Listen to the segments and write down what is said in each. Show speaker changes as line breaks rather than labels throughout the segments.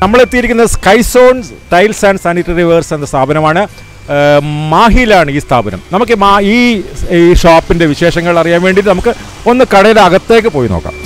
നമ്മൾ എത്തിയിരിക്കുന്നത് Sky Zone tiles and sanitary wares എന്ന സ്ഥാപനമാണ് ഏഹ്, മാഹിയിലാണ് ഈ സ്ഥാപനം നമുക്ക് മാ ഈ ഈ ഷോപ്പിൻ്റെ വിശേഷങ്ങൾ അറിയാൻ വേണ്ടിയിട്ട് നമുക്ക് ഒന്ന് കടയുടെ അകത്തേക്ക് പോയി നോക്കാം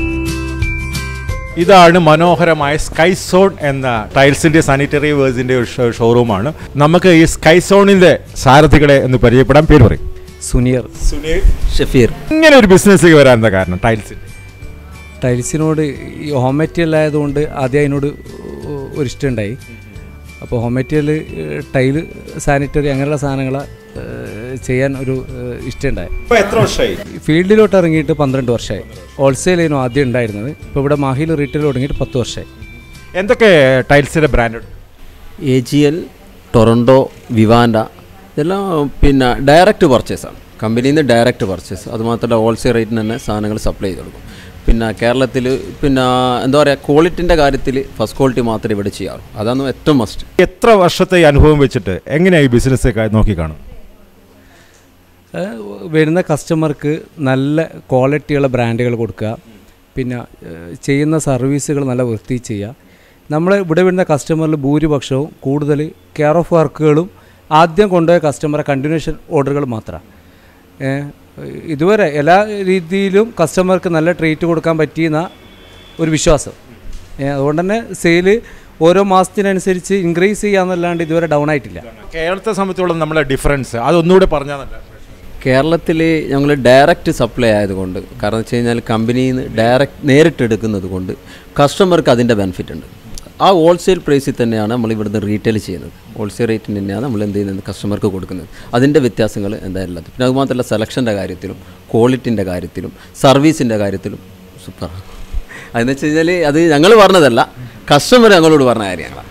ഇതാണ് മനോഹരമായ സ്കൈസോൺ എന്ന ടൈൽസിൻ്റെ സാനിറ്ററി വേഴ്സിൻ്റെ ഒരു ഷോ- ഷോറൂമാണ് നമുക്ക് ഈ സ്കൈസോണിൻ്റെ സാരഥികളെ എന്ന് പരിചയപ്പെടാൻ പേര് പറയും
സുനിയർ
സുനീൽ
ഷഫീർ
ഇങ്ങനെ ഒരു ബിസിനസ്സിലേക്ക് വരാൻ എന്താ കാരണം ടൈൽസിൻ്റെ
ടൈൽസിനോട് ഈ ഹോം മെറ്റീരിയൽ ആയതുകൊണ്ട് ആദ്യം അതിനോട് ഒരു ഇഷ്ടമുണ്ടായി അപ്പോൾ ഹോം മെറ്റീരിയൽ ടൈല് സാനിറ്ററി അങ്ങനെയുള്ള സാധനങ്ങൾ ചെയ്യാൻ ഒരു ഏഹ്, ഇഷ്ടമുണ്ടായി
ഇപ്പോൾ എത്ര വർഷമായി
ഫീൽഡിലോട്ട് ഇറങ്ങിയിട്ട് പന്ത്രണ്ട് വർഷമായി ഹോൾസെയിലായിരുന്നു ആദ്യം ഉണ്ടായിരുന്നത് ഇപ്പോൾ ഇവിടെ മാഹിയിൽ റീറ്റെയിൽ തുടങ്ങിയിട്ട് പത്ത് വർഷമായി
എന്തൊക്കെ ടൈൽസിൻ്റെ ബ്രാൻഡ്
എ ജി എൽ ടൊറൻഡോ വിവാൻഡ ഇതെല്ലാം പിന്നെ ഡയറക്റ്റ് പർച്ചേസാണ് കമ്പനിയിൽ നിന്ന് ഡയറക്റ്റ് പർച്ചേസ് അതുമാത്രമല്ല ഹോൾസെയിൽ റേറ്റിന് തന്നെ സാധനങ്ങൾ സപ്ലൈ ചെയ്ത് കൊടുക്കും പിന്നെ കേരളത്തിൽ പിന്നെ എന്താ പറയുക ക്വാളിറ്റിൻ്റെ കാര്യത്തിൽ ഫസ്റ്റ് ക്വാളിറ്റി മാത്രമേ ഇവിടെ ചെയ്യാറുള്ളൂ അതാണ് ഏറ്റവും മസ്റ്റ്
എത്ര വർഷത്തെ ഈ അനുഭവം വെച്ചിട്ട് എങ്ങനെയാണ് ഈ ബിസിനസ് നോക്കിക്കാണും
ഏഹ്, വരുന്ന കസ്റ്റമർക്ക് നല്ല ക്വാളിറ്റിയുള്ള ബ്രാൻഡുകൾ കൊടുക്കുക പിന്നെ ഏഹ്, ചെയ്യുന്ന സർവീസുകൾ നല്ല വൃത്തി ചെയ്യുക നമ്മൾ ഇവിടെ വരുന്ന കസ്റ്റമറിൽ ഭൂരിപക്ഷവും കൂടുതൽ കെയർ ഓഫ് വർക്കുകളും ആദ്യം കൊണ്ടുപോയ കസ്റ്റമറെ കണ്ടിന്യൂഷൻ ഓർഡറുകൾ മാത്രമാണ് ഇതുവരെ എല്ലാ രീതിയിലും കസ്റ്റമർക്ക് നല്ല ട്രീറ്റ് കൊടുക്കാൻ പറ്റിയെന്ന ഒരു വിശ്വാസം ഏ, അതുകൊണ്ട് തന്നെ സെയില് ഓരോ മാസത്തിനനുസരിച്ച് ഇൻക്രീസ് ചെയ്യാന്നല്ലാണ്ട് ഇതുവരെ ഡൗൺ ആയിട്ടില്ല
കേരളത്തെ സംബന്ധിച്ചോളം നമ്മളെ ഡിഫറൻസ് അതൊന്നുകൂടെ പറഞ്ഞാൽ നല്ല
കേരളത്തിൽ ഞങ്ങൾ ഡയറക്റ്റ് സപ്ലൈ ആയതുകൊണ്ട് കാരണം വെച്ച് കഴിഞ്ഞാൽ കമ്പനിയിൽ നിന്ന് ഡയറക്റ്റ് നേരിട്ട് എടുക്കുന്നത് കൊണ്ട് കസ്റ്റമർക്ക് അതിൻ്റെ ബെനിഫിറ്റ് ഉണ്ട് ആ ഹോൾസെയിൽ പ്രൈസിൽ തന്നെയാണ് നമ്മൾ ഇവിടുന്ന് റീറ്റെയിൽ ചെയ്യുന്നത് ഹോൾസെയിൽ റേറ്റിന് തന്നെയാണ് നമ്മൾ എന്ത് ചെയ്യുന്നത് കസ്റ്റമർക്ക് കൊടുക്കുന്നത് അതിൻ്റെ വ്യത്യാസങ്ങൾ എന്തായാലും ഉള്ളത് പിന്നെ അതുമാത്രമല്ല സെലക്ഷൻ്റെ കാര്യത്തിലും ക്വാളിറ്റിൻ്റെ കാര്യത്തിലും സർവീസിൻ്റെ കാര്യത്തിലും സൂപ്പറാണ് അതെന്ന് വെച്ച് കഴിഞ്ഞാൽ അത് ഞങ്ങൾ പറഞ്ഞതല്ല കസ്റ്റമർ ഞങ്ങളോട് പറഞ്ഞ കാര്യങ്ങളാണ്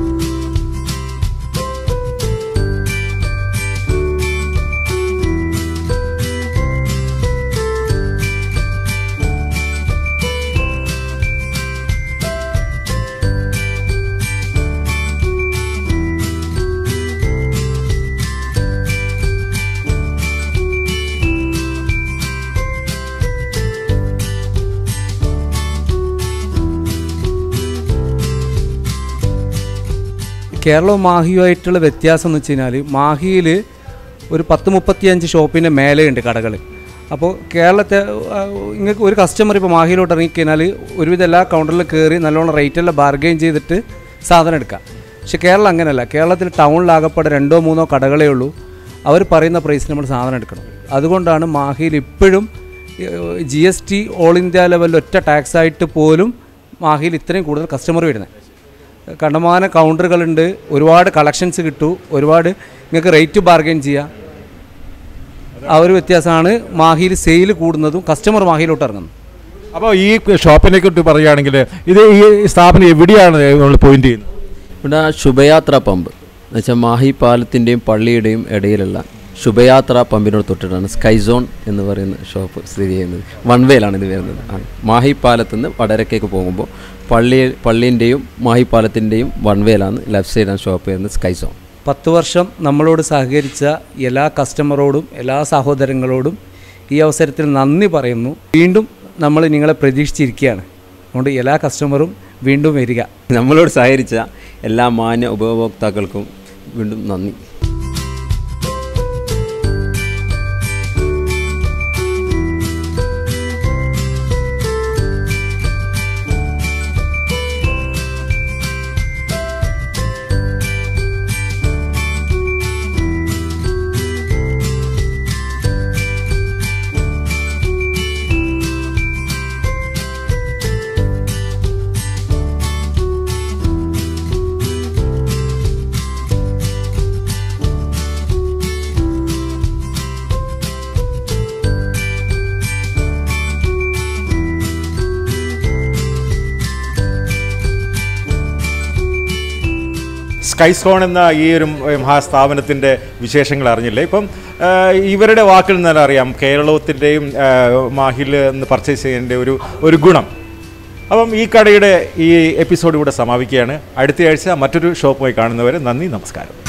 കേരളവും മാഹിയുമായിട്ടുള്ള വ്യത്യാസം എന്ന് വെച്ച് കഴിഞ്ഞാൽ മാഹിയിൽ ഒരു പത്ത് മുപ്പത്തിയഞ്ച് ഷോപ്പിൻ്റെ മേലെയുണ്ട് കടകൾ അപ്പോൾ കേരളത്തെ നിങ്ങൾക്ക് ഒരു കസ്റ്റമർ ഇപ്പോൾ മാഹിയിലോട്ട് ഇറങ്ങിക്കഴിഞ്ഞാൽ ഒരുവിധം എല്ലാ കൗണ്ടറിലും കയറി നല്ലോണം റേറ്റെല്ലാം ബാർഗെയിൻ ചെയ്തിട്ട് സാധനം എടുക്കാം പക്ഷെ കേരളം അങ്ങനെയല്ല കേരളത്തിൽ ടൗണിലാകപ്പാടെ രണ്ടോ മൂന്നോ കടകളേ ഉള്ളൂ അവർ പറയുന്ന പ്രൈസിന് നമ്മൾ സാധനം എടുക്കണം അതുകൊണ്ടാണ് മാഹിയിൽ ഇപ്പോഴും G S T all India ലെവലിൽ ഒറ്റ ടാക്സ് ആയിട്ട് പോലും മാഹിയിൽ ഇത്രയും കൂടുതൽ കസ്റ്റമർ വരുന്നത് കണ്ടമാന കൗണ്ടറുകളുണ്ട് ഒരുപാട് കളക്ഷൻസ് കിട്ടും ഒരുപാട് നിങ്ങൾക്ക് റേറ്റ് ബാർഗൈൻ ചെയ്യാം ആ ഒരു വ്യത്യാസമാണ് മാഹിയിൽ സെയിൽ കൂടുന്നതും കസ്റ്റമർ മാഹിയിലോട്ട് ഇറങ്ങുന്നത്
അപ്പോൾ ഈ ഷോപ്പിനെ കുറിച്ച് പറയുകയാണെങ്കിൽ ഇത് ഈ സ്ഥാപനം എവിടെയാണ് നമ്മൾ പോയിന്റ് ചെയ്യുന്നത്
ഇവിടെ ശുഭയാത്ര പമ്പ് എന്ന് വെച്ചാൽ മാഹി പാലത്തിൻ്റെയും പള്ളിയുടെയും ഇടയിലുള്ള ശുഭയാത്ര പമ്പിനോട് തൊട്ടിട്ടാണ് സ്കൈ സോൺ എന്ന് പറയുന്ന ഷോപ്പ് സ്ഥിതി ചെയ്യുന്നത് വൺ വേയിലാണ് ഇത് വരുന്നത് ആ. മാഹി പാലത്ത് നിന്ന് വടരക്കേക്ക് പോകുമ്പോൾ പള്ളി പള്ളീൻ്റെയും മാഹി പാലത്തിൻ്റെയും വൺ വേയിലാണ് ലെഫ്റ്റ് സൈഡാണ് ഷോപ്പ് വരുന്നത് സ്കൈ സോൺ
പത്ത് വർഷം നമ്മളോട് സഹകരിച്ച എല്ലാ കസ്റ്റമറോടും എല്ലാ സഹോദരങ്ങളോടും ഈ അവസരത്തിൽ നന്ദി പറയുന്നു വീണ്ടും നമ്മൾ നിങ്ങളെ പ്രതീക്ഷിച്ചിരിക്കുകയാണ് അതുകൊണ്ട് എല്ലാ കസ്റ്റമറും വീണ്ടും വരിക
നമ്മളോട് സഹകരിച്ച എല്ലാ മാന്യ ഉപഭോക്താക്കൾക്കും വീണ്ടും നന്ദി
സ്കൈസ്കോൺ എന്ന ഈ ഒരു മഹാസ്ഥാപനത്തിൻ്റെ വിശേഷങ്ങൾ അറിഞ്ഞില്ലേ ഇപ്പം ആ, ഇവരുടെ വാക്കിൽ നിന്ന് തന്നെ അറിയാം കേരളത്തിൻ്റെയും മാഹിൽ നിന്ന് പർച്ചേസ് ചെയ്യേണ്ട ഒരു ഒരു ഗുണം അപ്പം ഈ കടയുടെ ഈ എപ്പിസോഡ് ഇവിടെ സമാപിക്കുകയാണ് അടുത്ത ആഴ്ച മറ്റൊരു ഷോപ്പുമായി കാണുന്നവരെ നന്ദി നമസ്കാരം